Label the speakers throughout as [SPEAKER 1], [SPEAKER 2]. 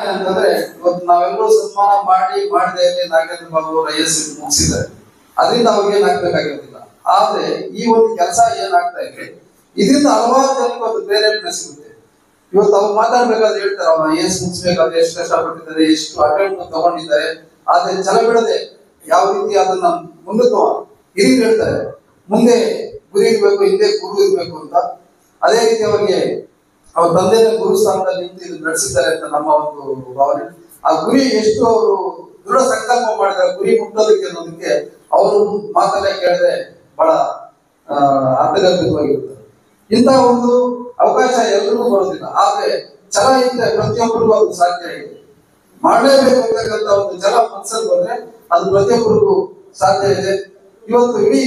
[SPEAKER 1] ಅಂತಂದ್ರೆ ಇವತ್ತು ನಾವೆಲ್ಲರೂ ಸನ್ಮಾನ ಮಾಡಿ ಮಾಡದೆ ನಾಗೇಂದ್ರ ಬಾಬು ಅವರು ಐ ಎಸ್ ಮುಗಿಸಿದ್ದಾರೆ ಅದರಿಂದ ಅವ್ರಿಗೆ ಏನಾಗ್ಬೇಕಾಗಿರೋದಿಲ್ಲ ಆದ್ರೆ ಈ ಒಂದು ಕೆಲಸ ಏನಾಗ್ತಾ ಇದೆ ಇದರಿಂದ ಹಲವಾರು ಜನಕ್ಕೆ ಒಂದು ಪ್ರೇರೇಪಣೆ ಸಿಗುತ್ತೆ ಇವತ್ತು ಅವ್ರು ಮಾತಾಡ್ಬೇಕಾದ್ರೆ ಹೇಳ್ತಾರೆ ಅವ್ರು ಐ ಎಸ್ ಮುಗಿಸ್ಬೇಕಾದ್ರೆ ಎಷ್ಟು ಕಷ್ಟಪಟ್ಟಿದ್ದಾರೆ ಎಷ್ಟು ಅಟೆಂಡ್ ತಗೊಂಡಿದ್ದಾರೆ ಆದ್ರೆ ಛಲ ಬಿಡದೆ ಯಾವ ರೀತಿ ಅದನ್ನ ಮುಂದಕ್ಕೆ ಹಿರಿದು ಹೇಳ್ತಾರೆ ಮುಂದೆ ಗುರಿ ಇರ್ಬೇಕು ಹಿಂದೆ ಗುರು ಇರ್ಬೇಕು ಅಂತ ಅದೇ ರೀತಿ ಅವರಿಗೆ ಅವ್ರ ತಂದೆಯ ಗುರು ಸ್ಥಾನದಲ್ಲಿ ನಿಂತು ಇದು ನಡೆಸಿದ್ದಾರೆ ಅಂತ ನಮ್ಮ ಒಂದು ಭಾವನೆ ಆ ಗುರಿ ಎಷ್ಟು ಅವರು ದೃಢ ಸಂಕಲ್ಪ ಮಾಡಿದ್ದಾರೆ ಗುರಿ ಮುಟ್ಟೋದಕ್ಕೆ ಅನ್ನೋದಕ್ಕೆ ಅವರು ಮಾತನ್ನ ಕೇಳಿದ್ರೆ ಬಹಳ ಆ, ಅರ್ಥಗರ್ಭಿತವಾಗಿರುತ್ತೆ ಇಂತಹ ಒಂದು ಅವಕಾಶ ಎಲ್ಲರಿಗೂ ಬರೋದಿಲ್ಲ ಆದ್ರೆ ಛಲ ಇದ್ರೆ ಪ್ರತಿಯೊಬ್ಬರಿಗೂ ಅದು ಸಾಧ್ಯ ಇದೆ ಮಾಡಲೇಬೇಕು ಅಂತಕ್ಕಂಥ ಒಂದು ಛಲ ಮನಸ್ಸಲ್ಲಿ ಬಂದ್ರೆ ಅದು ಪ್ರತಿಯೊಬ್ಬರಿಗೂ ಸಾಧ್ಯ ಇದೆ ಇವತ್ತು ಇಡೀ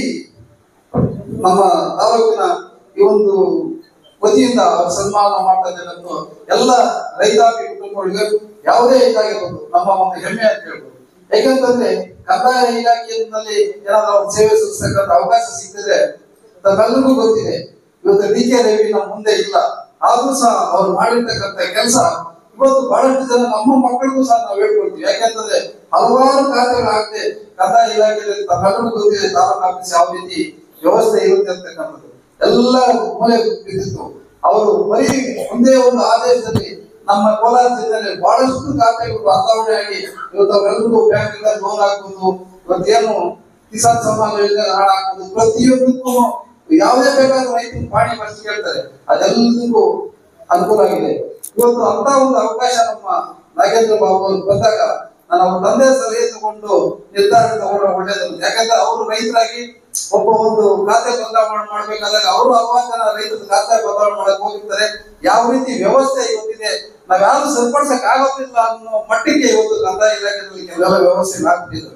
[SPEAKER 1] ನಮ್ಮ ತಾಲೂಕಿನ ಈ ಒಂದು ವತಿಯಿಂದ ಅವ್ರ ಸನ್ಮಾನ ಮಾಡ್ತಾ ಇದ್ದೇನೆ ಎಲ್ಲ ರೈತಾಪಿ ಕುಟುಂಬಗಳಿಗೆ ಯಾವುದೇ ಇದಾಗಿರ್ಬೋದು ನಮ್ಮ ಒಂದು ಹೆಮ್ಮೆ ಅಂತ ಹೇಳ್ಬೋದು ಯಾಕಂತಂದ್ರೆ ಕಂದಾಯ ಇಲಾಖೆಯಲ್ಲಿ ಏನಾದ್ರು ಅವ್ರ ಸೇವೆ ಸಲ್ಲಿಸ್ತಕ್ಕಂಥ ಅವಕಾಶ ಸಿಕ್ಕಿದ್ರೆ ತಮ್ಮೆಲ್ಲರಿಗೂ ಗೊತ್ತಿದೆ ಇವತ್ತು ಡಿ ಕೆ ರವಿ ನಮ್ಮ ಮುಂದೆ ಇಲ್ಲ ಆದ್ರೂ ಸಹ ಅವ್ರು ಮಾಡಿರ್ತಕ್ಕಂಥ ಕೆಲಸ ಇವತ್ತು ಬಹಳಷ್ಟು ಜನ ನಮ್ಮ ಮಕ್ಕಳಿಗೂ ಸಹ ನಾವು ಹೇಳ್ಕೊಳ್ತೀವಿ ಯಾಕಂತಂದ್ರೆ ಹಲವಾರು ಖಾತೆಗಳಾಗದೆ ಕಂದಾಯ ಇಲಾಖೆಯಲ್ಲಿ ತಮ್ಮೆಲ್ಲರಿಗೂ ಗೊತ್ತಿದೆ ತಾಲೂಕು ಆಫೀಸ್ ಯಾವ ರೀತಿ ವ್ಯವಸ್ಥೆ ಇರುತ್ತೆ ಅಂತಕ್ಕಂಥದ್ದು ಎಲ್ಲ ಮೂಲೆ ಬಿದ್ದಿತ್ತು ಅವರು ಬರೀ ಒಂದೇ ಒಂದು ಆದೇಶದಲ್ಲಿ ನಮ್ಮ ಕೋಲಾರ ಜಿಲ್ಲೆಯಲ್ಲಿ ಬಹಳಷ್ಟು ಖಾತೆಗಳು ವರ್ಗಾವಣೆ ಆಗಿ ಇವತ್ತು ಅವರೆಲ್ಲರಿಗೂ ಬ್ಯಾಂಕ್ ಲೋನ್ ಹಾಕುವುದು ಇವತ್ತೇನು ಕಿಸಾನ್ ಸಮ್ಮಾನ್ ಯೋಜನೆ ಹಣ ಹಾಕುವುದು ಪ್ರತಿಯೊಂದಕ್ಕೂ ಯಾವುದೇ ಬೇಕಾದ್ರೂ ರೈತರು ಪಾಣಿ ಬರ್ಸಿ ಕೇಳ್ತಾರೆ ಅದೆಲ್ಲದಕ್ಕೂ ಅನುಕೂಲ ಆಗಿದೆ ಇವತ್ತು ಅಂತ ಒಂದು ಅವಕಾಶ ನಮ್ಮ ನಾಗೇಂದ್ರ ಬಾಬು ಅವರು ಬಂದಾಗ ನಾನು ಅವ್ರ ತಂದೆ ಸಲಹೆ ತಗೊಂಡು ನಿರ್ಧಾರ ತಗೊಂಡ್ರೆ ಒಳ್ಳೇದು ಯಾಕಂದ್ರೆ ಅವರು ರೈತರಾಗಿ ಒಬ್ಬ ಒಂದು ಖಾತೆ ಬದಲಾವಣೆ ಮಾಡ್ಬೇಕಾದಾಗ ಅವರು ಹಲವಾರು ಜನ ರೈತರ ಖಾತೆ ಬದಲಾವಣೆ ಮಾಡಕ್ ಹೋಗಿರ್ತಾರೆ ಯಾವ ರೀತಿ ವ್ಯವಸ್ಥೆ ಇವತ್ತಿದೆ ನಾವ್ಯಾರು ಸರಿಪಡಿಸಕ್ ಆಗೋದಿಲ್ಲ ಅನ್ನೋ ಮಟ್ಟಿಗೆ ಇವತ್ತು ಕಂದಾಯ ಇಲಾಖೆಯಲ್ಲಿ ಕೆಲವೆಲ್ಲ ವ್ಯವಸ್ಥೆ ಆಗ್ಬಿಟ್ಟಿದ್ದಾರೆ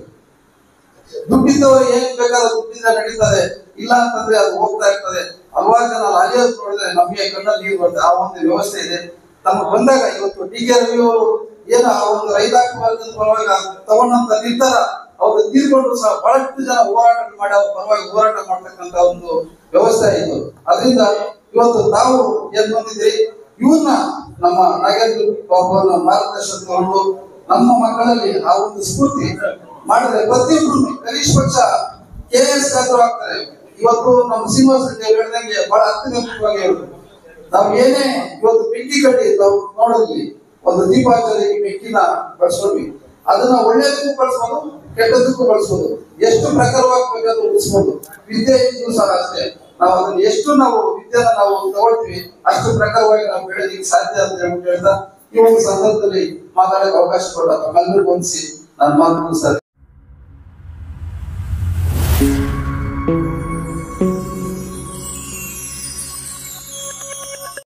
[SPEAKER 1] ದುಡ್ಡಿದ್ದವರು ಏನ್ ಬೇಕಾದ್ರೂ ದುಡ್ಡಿಂದ ನಡೀತದೆ ಇಲ್ಲ ಅಂತಂದ್ರೆ ಅದು ಹೋಗ್ತಾ ಇರ್ತದೆ ಹಲವಾರು ಜನ ಅಲ್ಲಿ ಅಲಿಯೋದು ನೋಡಿದ್ರೆ ನಮಗೆ ಕಣ್ಣಲ್ಲಿ ನೀರು ಬರ್ತದೆ ಆ ಒಂದು ವ್ಯವಸ್ಥೆ ಇದೆ ತಮಗೆ ಬಂದಾಗ ಇವತ್ತು ಡಿ ಕೆ ರವಿ ಅವರು ಏನು ಆ ಒಂದು ರೈತಾಪಿ ವರ್ಗದ ಪರವಾಗಿ ತಗೊಂಡಂತ ನಿರ್ಧಾರ ಅವರು ತೀರ್ಕೊಂಡ್ರು ಸಹ ಬಹಳಷ್ಟು ಜನ ಹೋರಾಟ ಮಾಡಿ ಅವ್ರ ಪರವಾಗಿ ಹೋರಾಟ ಮಾಡ್ತಕ್ಕಂತ ಒಂದು ವ್ಯವಸ್ಥೆ ಆಯಿತು ಅದರಿಂದ ಇವತ್ತು ತಾವು ಏನ್ ಬಂದಿದ್ರಿ ಇವನ್ನ ನಮ್ಮ ನಾಗೇಂದ್ರ ಬಾಬು ಅವರ ಮಾರ್ಗದರ್ಶನ ತಗೊಂಡು ನಮ್ಮ ಮಕ್ಕಳಲ್ಲಿ ಆ ಒಂದು ಸ್ಫೂರ್ತಿ ಮಾಡಿದ್ರೆ ಪ್ರತಿಯೊಬ್ಬರು ಕನಿಷ್ಠ ಪಕ್ಷ ಕೆ ಎಸ್ ಆದ್ರೂ ಆಗ್ತಾರೆ ಇವತ್ತು ನಮ್ಮ ಶ್ರೀನಿವಾಸ ರೆಡ್ಡಿ ಅವ್ರು ಹೇಳ್ದಂಗೆ ಬಹಳ ಅತ್ಯಗತ್ಯವಾಗಿ ಹೇಳಿದ್ರು ನಾವು ಏನೇ ಇವತ್ತು ಬೆಂಕಿ ಕಟ್ಟಿ ನಾವು ನೋಡಿದ್ವಿ ಒಂದು ದೀಪಾವಳಿ ಬೆಂಕಿನ ಬಳಸ್ಕೊಂಡ್ವಿ ಅದನ್ನ ಒಳ್ಳೇದಕ್ಕೂ ಬಳಸ್ಬೋದು ಕೆಟ್ಟದಕ್ಕೂ ಬಳಸ್ಬೋದು ಎಷ್ಟು ಪ್ರಕಾರವಾಗಿ ಬೇಕಾದ್ರೂ ಉಳಿಸ್ಬೋದು ವಿದ್ಯೆ ಇದ್ದು ಸಹ ಅಷ್ಟೇ ನಾವು ಅದನ್ನ ಎಷ್ಟು ನಾವು ವಿದ್ಯೆನ ನಾವು ತಗೊಳ್ತೀವಿ ಅಷ್ಟು ಪ್ರಕಾರವಾಗಿ ನಾವು ಬೆಳೆದಿಕ್ಕೆ ಸಾಧ್ಯ ಅಂತ ಹೇಳ್ಬಿಟ್ಟು ಹೇಳ್ತಾ ಈ ಒಂದು ಸಂದರ್ಭದಲ್ಲಿ ಮಾತಾಡಕ್ಕೆ ಅವಕಾಶ ಕೊಡ ತಮ್ಮೆಲ್ಲರಿಗೂ ಹೊಂದಿಸಿ ನಾನು ಮಾತು ಮುಗಿಸ್ತಾ